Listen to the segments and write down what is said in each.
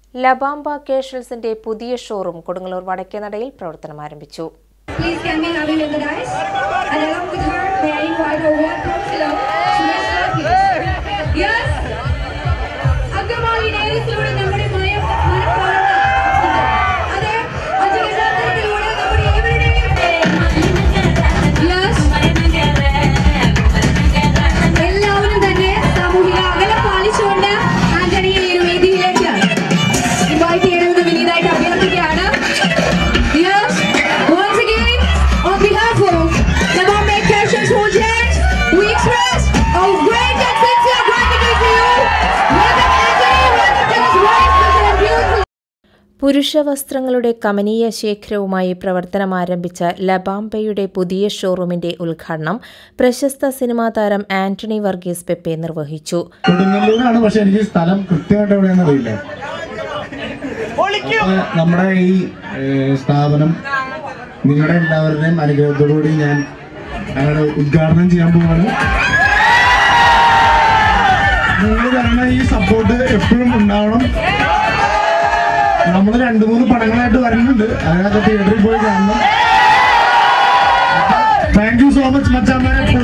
ലബാംബ കേഷൽസിന്റെ പുതിയ ഷോറൂം കൊടുങ്ങല്ലൂർ വടക്കേനടയിൽ പ്രവർത്തനം ആരംഭിച്ചു Please can we have you in the dice? And along with her, may I invite our world counselor, Suresh please. Yes? Angamaly ഡേവിസിലൂടെ നമ്മുടെ മയം മനപ്പാടുന്ന അതെ അജയശാസ്ത്രത്തിലൂടെ നമ്മുടെ ഏവരുടെയും Yes? എല്ലാവരും തന്നെ സാമൂഹിക അകലം പാലിച്ചുകൊണ്ട് ആന്റണിയെ ഈ ഒരു വേദിയിലേക്ക് ഇൻവൈറ്റ് ചെയ്യണമെന്ന് വിനീതായിട്ട് അഭ്യർത്ഥിക്കുകയാണ് Yes, once again, on behalf of the Bombay Cashers Project, we express our great and sincere gratitude to you. Welcome, Anthony. Welcome to this wife, such a beautiful. പുരുഷ വസ്ത്രങ്ങളുടെ കമനീയ ശേഖരവുമായി പ്രവർത്തനം ആരംഭിച്ച ലബാംബയുടെ പുതിയ ഷോറൂമിന്റെ ഉദ്ഘാടനം പ്രശസ്ത സിനിമാ താരം ആന്റണി വർഗീസ് പെപ്പെ നിർവഹിച്ചു കൊടുങ്ങല്ലൂരാണ് പക്ഷെ എനിക്ക് സ്ഥലം കൃത്യമായിട്ട് എവിടെയാണെന്ന് അറിയില്ല അപ്പൊ നമ്മുടെ ഈ ഏഹ്, സ്ഥാപനം നിങ്ങളുടെ എല്ലാവരുടെയും അനുഗ്രഹത്തോടുകൂടി ഞാൻ ഞങ്ങളുടെ ഉദ്ഘാടനം ചെയ്യാൻ പോവാണ് നിങ്ങൾ തരുന്ന ഈ സപ്പോർട്ട് എപ്പോഴും ഉണ്ടാവണം നമ്മൾ രണ്ടു മൂന്ന് പടങ്ങളായിട്ട് വരുന്നുണ്ട് അതിനകത്ത് തിയേറ്ററിൽ പോയി കാണണം താങ്ക് യു സോ മച്ച് മച്ചാമ്മ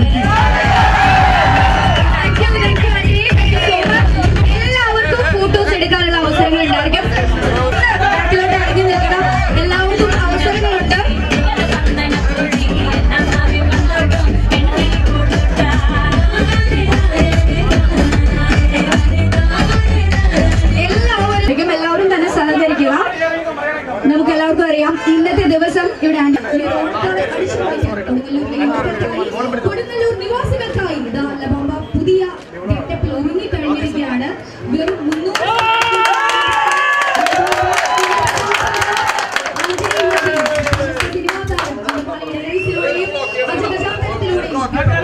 Thank you, thank you, Anthony. Thank you so much. എല്ലാവർക്കും ഫോട്ടോസ് എടുക്കാനുള്ള അവസരങ്ങൾ ഉണ്ടായിരിക്കും ബാക്കിലോട്ട് ഇറങ്ങി നിൽക്കണം എല്ലാവർക്കും അവസരങ്ങളുണ്ട് എല്ലാവരും എല്ലാവരും തന്നെ സഹകരിക്കുക നമുക്ക് എല്ലാവർക്കും അറിയാം ഇന്നത്തെ ദിവസം ഇവിടെ ആൻഡ്- ഈ ഒരു ഓണക്കാലം അടിച്ചു പൊളിക്കാൻ കൊടുങ്ങല്ലൂരിലെ യുവതയ്ക്കായി, കൊടുങ്ങല്ലൂർ നിവാസികൾക്കായി ഇതാ ലബാമ്പ പുതിയ ഗെറ്റപ്പിൽ ഒരുങ്ങി കഴിഞ്ഞിരിക്കുകയാണ് വെറും മുന്നൂറ് സിനിമാ താരം അതുപോലെ റേസിലൂടെയും അജഗജാന്തരത്തിലൂടെയും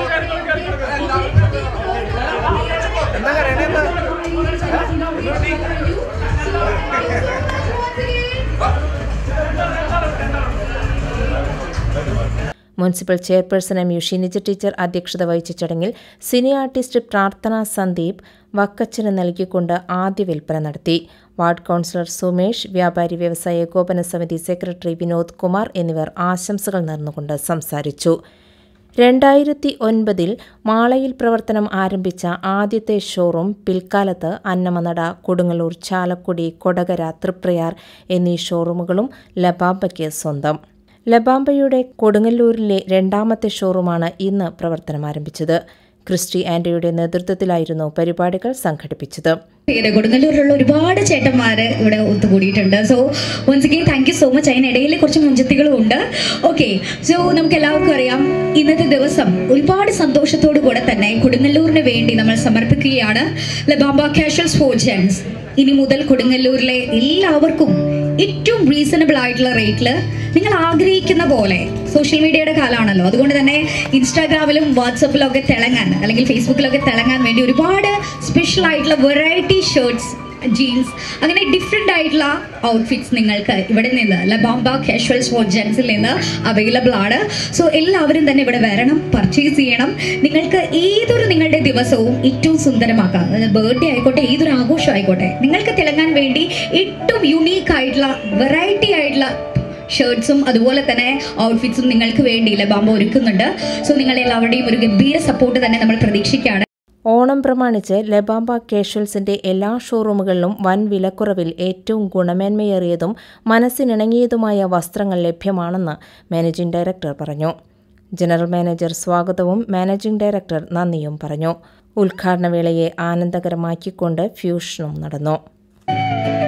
municipal chairperson M U Shinija teacher അധ്യക്ഷത വഹിച്ച ചടങ്ങിൽ സിനി ആർട്ടിസ്റ്റ് പ്രാർത്ഥന സന്ദീപ് വക്കച്ചന് നൽകിക്കൊണ്ട് ആദ്യ വിൽപ്പന നടത്തി വാർഡ് കൗൺസിലർ സുമേഷ് വ്യാപാരി വ്യവസായ ഏകോപന സമിതി സെക്രട്ടറി വിനോദ് കുമാർ എന്നിവർ ആശംസകൾ നേർന്നുകൊണ്ട് സംസാരിച്ചു രണ്ടായിരത്തി ഒൻപതിൽ മാളയിൽ പ്രവർത്തനം ആരംഭിച്ച ആദ്യത്തെ ഷോറൂം പിൽക്കാലത്ത് അന്നമനട കൊടുങ്ങല്ലൂർ ചാലക്കുടി കൊടകര തൃപ്രയാർ എന്നീ ഷോറൂമുകളും ലബാബയ്ക്ക് സ്വന്തം ലബാംബയുടെ കൊടുങ്ങല്ലൂരിലെ രണ്ടാമത്തെ ഷോറൂമാണ് ഇന്ന് പ്രവർത്തനം ആരംഭിച്ചത് ക്രിസ്റ്റി ആന്റണിയുടെ നേതൃത്വത്തിലായിരുന്നു പരിപാടികൾ സംഘടിപ്പിച്ചത് പേര് കൊടുങ്ങല്ലൂരിലുള്ള ഒരുപാട് ചേട്ടന്മാര് ഇവിടെ ഒത്തുകൂടിയിട്ടുണ്ട് so once again thank you so much അതിനിടയിൽ കുറച്ച് മുഞ്ചത്തികളും ഉണ്ട് ഓക്കെ സോ നമുക്ക് എല്ലാവർക്കും അറിയാം ഇന്നത്തെ ദിവസം ഒരുപാട് സന്തോഷത്തോടു കൂടെ തന്നെ കൊടുങ്ങല്ലൂരിന് വേണ്ടി നമ്മൾ സമർപ്പിക്കുകയാണ് ലബാമ്പ കാഷ്വൽസ് ഫോർ ജെൻസ് ഇനി മുതൽ കൊടുങ്ങല്ലൂരിലെ എല്ലാവർക്കും ഏറ്റവും റീസണബിൾ ആയിട്ടുള്ള റേറ്റിൽ നിങ്ങൾ ആഗ്രഹിക്കുന്ന പോലെ സോഷ്യൽ മീഡിയയുടെ കാലമാണല്ലോ അതുകൊണ്ട് തന്നെ ഇൻസ്റ്റാഗ്രാമിലും വാട്സപ്പിലും ഒക്കെ തിളങ്ങാൻ അല്ലെങ്കിൽ ഫേസ്ബുക്കിലൊക്കെ തിളങ്ങാൻ വേണ്ടി ഒരുപാട് സ്പെഷ്യൽ ആയിട്ടുള്ള വെറൈറ്റി ഷർട്ട്സ് ജീൻസ് അങ്ങനെ ഡിഫറെൻ്റ് ആയിട്ടുള്ള ഔട്ട്ഫിറ്റ്സ് നിങ്ങൾക്ക് ഇവിടെ നിന്ന് ലബാംബ കാഷ്വൽസ് ഫോർ ജെൻസിൽ നിന്ന് അവൈലബിൾ ആണ് സോ എല്ലാവരും തന്നെ ഇവിടെ വരണം പർച്ചേസ് ചെയ്യണം നിങ്ങൾക്ക് ഏതൊരു നിങ്ങളുടെ ദിവസവും ഏറ്റവും സുന്ദരമാക്കാം ബർത്ത്ഡേ ആയിക്കോട്ടെ ഏതൊരു ആഘോഷം ആയിക്കോട്ടെ നിങ്ങൾക്ക് തിളങ്ങാൻ വേണ്ടി ഏറ്റവും യുണീക്ക് ആയിട്ടുള്ള വെറൈറ്റി ആയിട്ടുള്ള ഷർട്ട്സും അതുപോലെ തന്നെ ഔട്ട്ഫിറ്റ്സും നിങ്ങൾക്ക് വേണ്ടി ലബാംബ ഒരുക്കുന്നുണ്ട് സോ നിങ്ങൾ എല്ലാവരുടെയും ഒരു ഗംഭീര സപ്പോർട്ട് തന്നെ നമ്മൾ പ്രതീക്ഷിക്കുകയാണ് ഓണം പ്രമാണിച്ച് ലബാംബ കേഷ്വൽസിന്റെ എല്ലാ ഷോറൂമുകളിലും വൻ വിലക്കുറവിൽ ഏറ്റവും ഗുണമേന്മയേറിയതും മനസ്സിനിണങ്ങിയതുമായ വസ്ത്രങ്ങൾ ലഭ്യമാണെന്ന് മാനേജിംഗ് ഡയറക്ടർ പറഞ്ഞു ജനറൽ മാനേജർ സ്വാഗതവും മാനേജിംഗ് ഡയറക്ടർ നന്ദിയും പറഞ്ഞു ഉദ്ഘാടന വേളയെ ആനന്ദകരമാക്കിക്കൊണ്ട് ഫ്യൂഷനും നടന്നു